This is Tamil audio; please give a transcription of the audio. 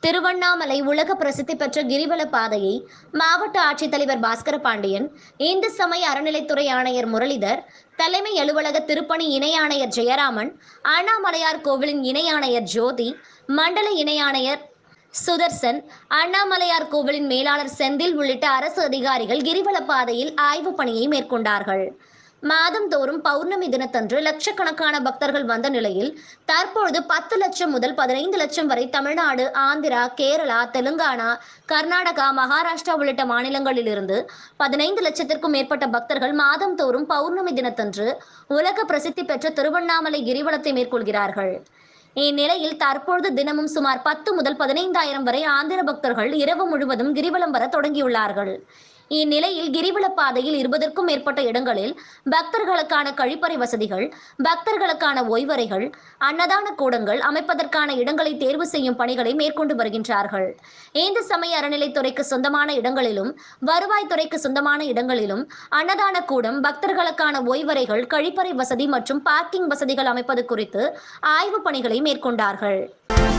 திருவண்ணாமலை உலக பிரசித்தி பெற்ற கிரிவல பாதையை மாவட்ட ஆட்சித்தலைவர் பாஸ்கர பாண்டியன் இந்து சமய அறநிலைத்துறை ஆணையர் முரளிதர் தலைமை அலுவலக திருப்பணி இணை ஆணையர் ஜெயராமன் அண்ணாமலையார் கோவிலின் இணை ஆணையர் ஜோதி மண்டல இணை ஆணையர் சுதர்சன் அண்ணாமலையார் கோவிலின் மேலாளர் செந்தில் உள்ளிட்ட அரசு அதிகாரிகள் கிரிவல பாதையில் ஆய்வுப் பணியை மேற்கொண்டார்கள் மாதந்தோறும் பௌர்ணமி தினத்தன்று லட்சக்கணக்கான பக்தர்கள் வந்த நிலையில் தற்பொழுது பத்து லட்சம் முதல் பதினைந்து லட்சம் வரை தமிழ்நாடு ஆந்திரா கேரளா தெலுங்கானா கர்நாடகா மகாராஷ்டிரா உள்ளிட்ட மாநிலங்களிலிருந்து பதினைந்து லட்சத்திற்கும் மேற்பட்ட பக்தர்கள் மாதந்தோறும் பௌர்ணமி தினத்தன்று உலக பிரசித்தி பெற்ற திருவண்ணாமலை கிரிவலத்தை மேற்கொள்கிறார்கள் இந்நிலையில் தற்பொழுது தினமும் சுமார் பத்து முதல் பதினைந்தாயிரம் வரை ஆந்திர பக்தர்கள் இரவு முழுவதும் கிரிவலம் வர தொடங்கியுள்ளார்கள் இந்நிலையில் கிரிவல பாதையில் இருபதற்கும் மேற்பட்ட இடங்களில் பக்தர்களுக்கான கழிப்பறை வசதிகள் பக்தர்களுக்கான ஓய்வறைகள் அன்னதான கூடங்கள் அமைப்பதற்கான இடங்களை தேர்வு செய்யும் பணிகளை மேற்கொண்டு வருகின்றார்கள் இந்து சமய அறநிலைத்துறைக்கு சொந்தமான இடங்களிலும் வருவாய்த்துறைக்கு சொந்தமான இடங்களிலும் அன்னதான கூடம் பக்தர்களுக்கான ஓய்வறைகள் கழிப்பறை வசதி மற்றும் பார்க்கிங் வசதிகள் அமைப்பது குறித்து ஆய்வுப் பணிகளை மேற்கொண்டார்கள்